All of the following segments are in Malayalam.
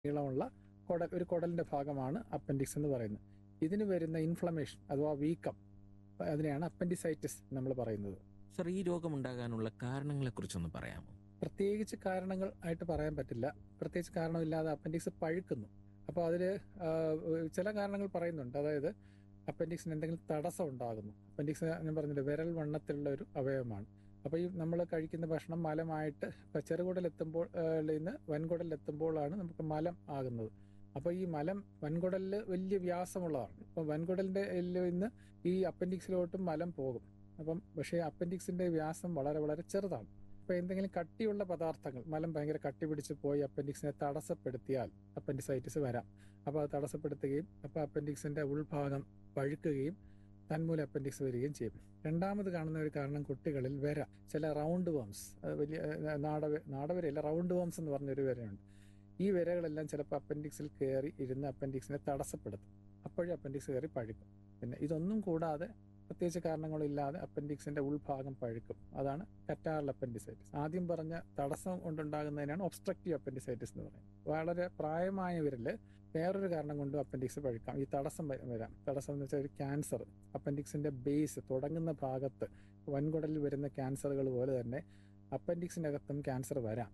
നീളമുള്ള കുടൽ ഒരു കുടലിന്റെ ഭാഗമാണ് അപ്പൻഡിക്സ് എന്ന് പറയുന്നത് ഇതിന് വരുന്ന ഇൻഫ്ലമേഷൻ അഥവാ വീക്കം അതിനെയാണ് അപ്പൻഡിസൈറ്റിസ് നമ്മൾ പറയുന്നത് സർ ഈ രോഗമുണ്ടാകാനുള്ള കാരണങ്ങളെ കുറിച്ചൊന്ന് പറയാമോ പ്രത്യേകിച്ച് കാരണങ്ങൾ ആയിട്ട് പറയാൻ പറ്റില്ല പ്രത്യേകിച്ച് കാരണമില്ലാതെ അപ്പൻഡിക്സ് പഴുക്കുന്നു അപ്പോൾ അതിൽ ചില കാരണങ്ങൾ പറയുന്നുണ്ട് അതായത് അപ്പൻഡിക്സിന് എന്തെങ്കിലും തടസ്സം ഉണ്ടാകുന്നു അപ്പൻഡിക്സ് ഞാൻ പറഞ്ഞില്ല വിരൽ വണ്ണത്തിലുള്ള ഒരു അവയവമാണ് അപ്പോൾ ഈ നമ്മൾ കഴിക്കുന്ന ഭക്ഷണം മലമായിട്ട് ഇപ്പം ചെറുകുടലെത്തുമ്പോൾ നിന്ന് വൻകുടലിലെത്തുമ്പോഴാണ് നമുക്ക് മലം ആകുന്നത് അപ്പോൾ ഈ മലം വൻകുടലിൽ വലിയ വ്യാസമുള്ളതാണ് അപ്പം വൻകുടലിന്റെ നിന്ന് ഈ അപ്പൻഡിക്സിലോട്ടും മലം പോകും അപ്പം പക്ഷേ അപ്പൻഡിക്സിന്റെ വ്യാസം വളരെ വളരെ ചെറുതാണ് അപ്പൊ എന്തെങ്കിലും കട്ടിയുള്ള പദാർത്ഥങ്ങൾ മലം ഭയങ്കര കട്ടി പിടിച്ച് പോയി അപ്പൻഡിക്സിനെ തടസ്സപ്പെടുത്തിയാൽ അപ്പൻഡിസൈറ്റിസ് വരാം അപ്പോൾ അത് തടസ്സപ്പെടുത്തുകയും അപ്പോൾ അപ്പൻഡിക്സിന്റെ ഉൾഭാഗം പഴുക്കുകയും തന്മൂലം അപ്പൻഡിക്സ് വരികയും ചെയ്യും രണ്ടാമത് കാണുന്ന ഒരു കാരണം കുട്ടികളിൽ വര ചില റൗണ്ട് വേംസ് വലിയ നാടവ നാടവരയല്ല റൗണ്ട് വേംസ് എന്ന് പറഞ്ഞൊരു വരയുണ്ട് ഈ വരകളെല്ലാം ചിലപ്പോൾ അപ്പൻഡിക്സിൽ കയറി ഇരുന്ന് അപ്പൻഡിക്സിനെ തടസ്സപ്പെടുത്തും അപ്പോഴും അപ്പൻഡിക്സ് കയറി പഴുക്കും പിന്നെ ഇതൊന്നും കൂടാതെ പ്രത്യേകിച്ച് കാരണങ്ങളില്ലാതെ അപ്പൻഡിക്സിന്റെ ഉൾഭാഗം പഴുക്കും അതാണ് കറ്റാറൽ അപ്പൻഡിസൈറ്റിസ് ആദ്യം പറഞ്ഞ തടസ്സം കൊണ്ടുണ്ടാകുന്നതിനാണ് ഒബ്സ്ട്രക്റ്റീവ് അപ്പൻഡിസൈറ്റിസ് എന്ന് പറയുന്നത് വളരെ പ്രായമായവരില് വേറൊരു കാരണം കൊണ്ടും അപ്പൻഡിക്സ് പഴുക്കാം ഈ തടസ്സം വരാം തടസ്സം എന്ന് വെച്ചാൽ ഒരു ക്യാൻസർ അപ്പൻഡിക്സിന്റെ ബേസ് തുടങ്ങുന്ന ഭാഗത്ത് വൻകുടലിൽ വരുന്ന ക്യാൻസറുകൾ പോലെ തന്നെ അപ്പൻഡിക്സിനകത്തും ക്യാൻസർ വരാം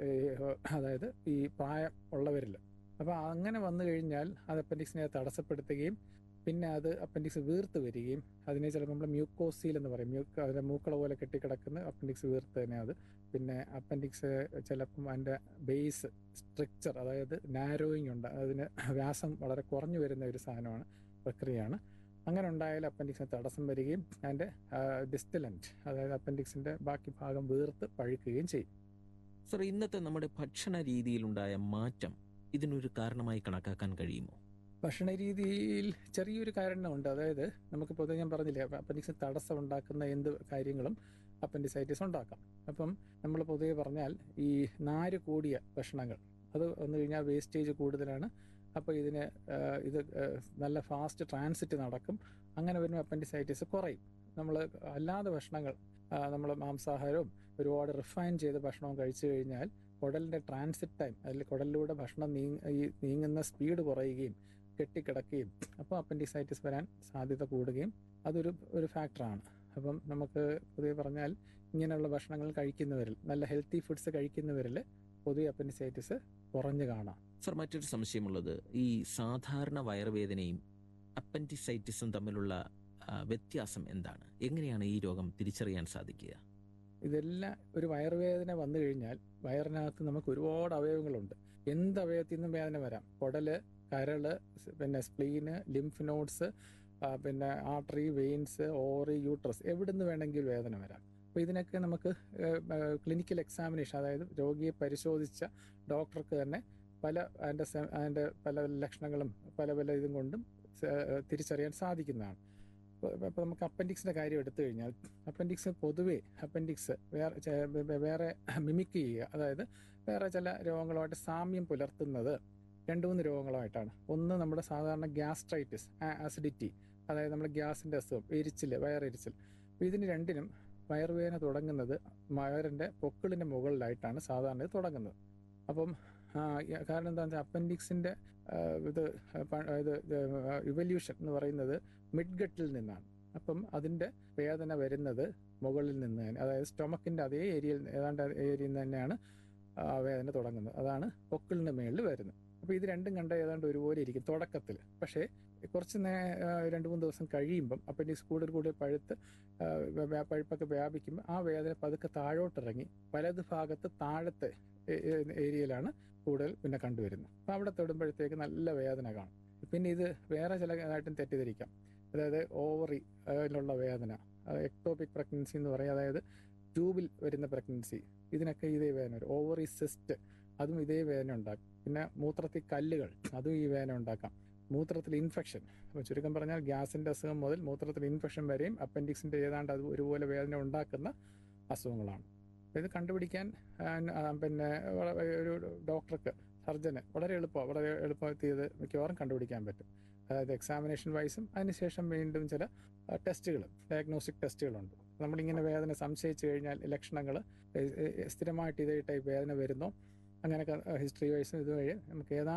അതായത് ഈ പ്രായം ഉള്ളവരിൽ അപ്പൊ അങ്ങനെ വന്നു കഴിഞ്ഞാൽ അത് അപ്പൻഡിക്സിനെ തടസ്സപ്പെടുത്തുകയും പിന്നെ അത് അപ്പൻഡിക്സ് വീർത്ത് വരികയും അതിനെ ചിലപ്പോൾ നമ്മൾ മ്യൂക്കോസീൽ എന്ന് പറയും മ്യൂക്ക് അതിന്റെ മൂക്കള പോലെ കെട്ടിക്കിടക്കുന്ന അപ്പൻഡിക്സ് വീർത്ത് തന്നെ അത് പിന്നെ അപ്പൻഡിക്സ് ചിലപ്പം അതിന്റെ ബേസ് സ്ട്രക്ചർ അതായത് നാരോയിങ് ഉണ്ട് അതിന് വ്യാസം വളരെ കുറഞ്ഞു വരുന്ന ഒരു സാധനമാണ് പ്രക്രിയയാണ് അങ്ങനെ ഉണ്ടായാൽ അപ്പൻഡിക്സിന് തടസ്സം വരികയും അതിന്റെ ഡിസ്റ്റലന്റ് അതായത് അപ്പൻഡിക്സിന്റെ ബാക്കി ഭാഗം വീർത്ത് പഴുക്കുകയും ചെയ്യും സർ ഇന്നത്തെ നമ്മുടെ ഭക്ഷണ രീതിയിലുണ്ടായ മാറ്റം ഇതിനൊരു കാരണമായി കണക്കാക്കാൻ കഴിയുമോ ഭക്ഷണ രീതിയിൽ ചെറിയൊരു കാരണമുണ്ട് അതായത് നമുക്ക് പൊതുവെ ഞാൻ പറഞ്ഞില്ലേ അപ്പൻഡിക്സ് തടസ്സം ഉണ്ടാക്കുന്ന എന്ത് കാര്യങ്ങളും അപ്പൻഡിസൈറ്റിസ് ഉണ്ടാക്കാം അപ്പം നമ്മൾ പൊതുവെ പറഞ്ഞാൽ ഈ നാര് കൂടിയ ഭക്ഷണങ്ങൾ അത് വന്നു കഴിഞ്ഞാൽ വേസ്റ്റേജ് കൂടുതലാണ് അപ്പോൾ ഇതിന് ഇത് നല്ല ഫാസ്റ്റ് ട്രാൻസിറ്റ് നടക്കും അങ്ങനെ വരുമ്പോൾ അപ്പൻഡിസൈറ്റിസ് കുറയും നമ്മൾ അല്ലാതെ ഭക്ഷണങ്ങൾ നമ്മൾ മാംസാഹാരവും ഒരുപാട് റിഫൈൻ ചെയ്ത ഭക്ഷണവും കഴിച്ചു കഴിഞ്ഞാൽ കുടലിന്റെ ട്രാൻസിറ്റ് ടൈം അതിൽ കുടലിലൂടെ ഭക്ഷണം നീ നീങ്ങുന്ന സ്പീഡ് കുറയുകയും കെട്ടിക്കിടക്കുകയും അപ്പോൾ അപ്പൻഡിസൈറ്റിസ് വരാൻ സാധ്യത കൂടുകയും അതൊരു ഒരു ഫാക്ടറാണ് അപ്പം നമുക്ക് പൊതുവെ പറഞ്ഞാൽ ഇങ്ങനെയുള്ള ഭക്ഷണങ്ങൾ കഴിക്കുന്നവരിൽ നല്ല ഹെൽത്തി ഫുഡ്സ് കഴിക്കുന്നവരിൽ പൊതുവെ അപ്പൻഡിസൈറ്റിസ് കുറഞ്ഞു കാണാം സർ മറ്റൊരു സംശയമുള്ളത് ഈ സാധാരണ വയറുവേദനയും അപ്പൻഡിസൈറ്റിസും തമ്മിലുള്ള വ്യത്യാസം എന്താണ് എങ്ങനെയാണ് ഈ രോഗം തിരിച്ചറിയാൻ സാധിക്കുക ഇതെല്ലാം ഒരു വയറുവേദന വന്നു കഴിഞ്ഞാൽ വയറിനകത്ത് നമുക്ക് ഒരുപാട് അവയവങ്ങളുണ്ട് എന്ത് അവയവത്തിൽ നിന്നും വേദന വരാം കുടല് കരള് പിന്നെ സ്പ്ലീന് ലിംഫ് നോഡ്സ് പിന്നെ ആർട്ടറി വെയിൻസ് ഓറി യൂട്രസ് എവിടുന്ന് വേണമെങ്കിൽ വേദന വരാം അപ്പോൾ ഇതിനൊക്കെ നമുക്ക് ക്ലിനിക്കൽ എക്സാമിനേഷൻ അതായത് രോഗിയെ പരിശോധിച്ച ഡോക്ടർക്ക് തന്നെ പല അതിൻ്റെ അതിൻ്റെ പല ലക്ഷണങ്ങളും പല പല ഇതും കൊണ്ടും തിരിച്ചറിയാൻ സാധിക്കുന്നതാണ് ഇപ്പോൾ നമുക്ക് അപ്പൻഡിക്സിന്റെ കാര്യം എടുത്തു കഴിഞ്ഞാൽ അപ്പൻഡിക്സ് പൊതുവെ അപ്പൻഡിക്സ് വേറെ വേറെ മിമിക് ചെയ്യുക അതായത് വേറെ ചില രോഗങ്ങളുമായിട്ട് സാമ്യം പുലർത്തുന്നത് രണ്ട് മൂന്ന് രോഗങ്ങളുമായിട്ടാണ് ഒന്ന് നമ്മുടെ സാധാരണ ഗ്യാസ്ട്രൈറ്റിസ് ആസിഡിറ്റി അതായത് നമ്മുടെ ഗ്യാസിന്റെ അസുഖം എരിച്ചിൽ വയറെരിച്ചിൽ അപ്പോൾ ഇതിന് രണ്ടിനും വയറുവേദന തുടങ്ങുന്നത് വയറിന്റെ പൊക്കിളിന്റെ മുകളിലായിട്ടാണ് സാധാരണ ഇത് തുടങ്ങുന്നത് അപ്പം കാരണം എന്താണെന്ന് വെച്ചാൽ അപ്പൻഡിക്സിന്റെ ഇത് ഇത് ഇവല്യൂഷൻ എന്ന് പറയുന്നത് മിഡ്ഗട്ടിൽ നിന്നാണ് അപ്പം അതിന്റെ വേദന വരുന്നത് മുകളിൽ നിന്ന് തന്നെ അതായത് സ്റ്റൊമക്കിന്റെ അതേ ഏരിയയിൽ ഏതാണ്ട് ഏരിയയിൽ തന്നെയാണ് വേദന തുടങ്ങുന്നത് അതാണ് പൊക്കിളിന്റെ മേളിൽ വരുന്നത് അപ്പൊ ഇത് രണ്ടും കണ്ട ഏതാണ്ട് ഒരുപോലെ ഇരിക്കും തുടക്കത്തിൽ പക്ഷേ കുറച്ച് നേ രണ്ട് മൂന്ന് ദിവസം കഴിയുമ്പം അപ്പൻഡിക്സ് കൂടുതൽ കൂടുതൽ പഴുത്ത് പഴുപ്പൊക്കെ വ്യാപിക്കുമ്പോൾ ആ വേദന പതുക്കെ താഴോട്ടിറങ്ങി വലത് ഭാഗത്ത് താഴത്തെ ഏരിയയിലാണ് കൂടുതൽ പിന്നെ കണ്ടുവരുന്നത് അപ്പം അവിടെ തൊടുമ്പോഴത്തേക്ക് നല്ല വേദന കാണും പിന്നെ ഇത് വേറെ ചില ആയിട്ടും തെറ്റിദ്ധരിക്കാം അതായത് ഓവറി അതിലുള്ള വേദന എക്ടോപിക് പ്രഗ്നൻസി എന്ന് പറയും അതായത് ട്യൂബിൽ വരുന്ന പ്രഗ്നൻസി ഇതിനൊക്കെ ഇതേ വേദന വരും ഓവറി സിസ്റ്റ് അതും ഇതേ വേദന ഉണ്ടാക്കും പിന്നെ മൂത്രത്തിൽ കല്ലുകൾ അതും ഈ വേദന ഉണ്ടാക്കാം മൂത്രത്തിൽ ഇൻഫെക്ഷൻ അപ്പോൾ ചുരുക്കം പറഞ്ഞാൽ ഗ്യാസിന്റെ അസുഖം മുതൽ മൂത്രത്തിൽ ഇൻഫെക്ഷൻ വരെയും അപ്പൻഡിക്സിന്റെ ഏതാണ്ട് അത് ഒരുപോലെ വേദന ഉണ്ടാക്കുന്ന അസുഖങ്ങളാണ് ഇത് കണ്ടുപിടിക്കാൻ പിന്നെ ഒരു ഡോക്ടർക്ക് സർജന് വളരെ എളുപ്പമാണ് വളരെ എളുപ്പത്തിൽ ഇത് മിക്കവാറും കണ്ടുപിടിക്കാൻ പറ്റും അതായത് എക്സാമിനേഷൻ വൈസും അതിനുശേഷം വീണ്ടും ചില ടെസ്റ്റുകൾ ഡയഗ്നോസ്റ്റിക് ടെസ്റ്റുകളുണ്ട് നമ്മളിങ്ങനെ വേദന സംശയിച്ചു കഴിഞ്ഞാൽ ലക്ഷണങ്ങൾ സ്ഥിരമായിട്ട് ഇതേ ടൈപ്പ് വേദന വരുന്നോ അങ്ങനെയൊക്കെ ഹിസ്റ്ററി വൈസും ഇതുവഴി നമുക്ക് ഏതാണ്ട്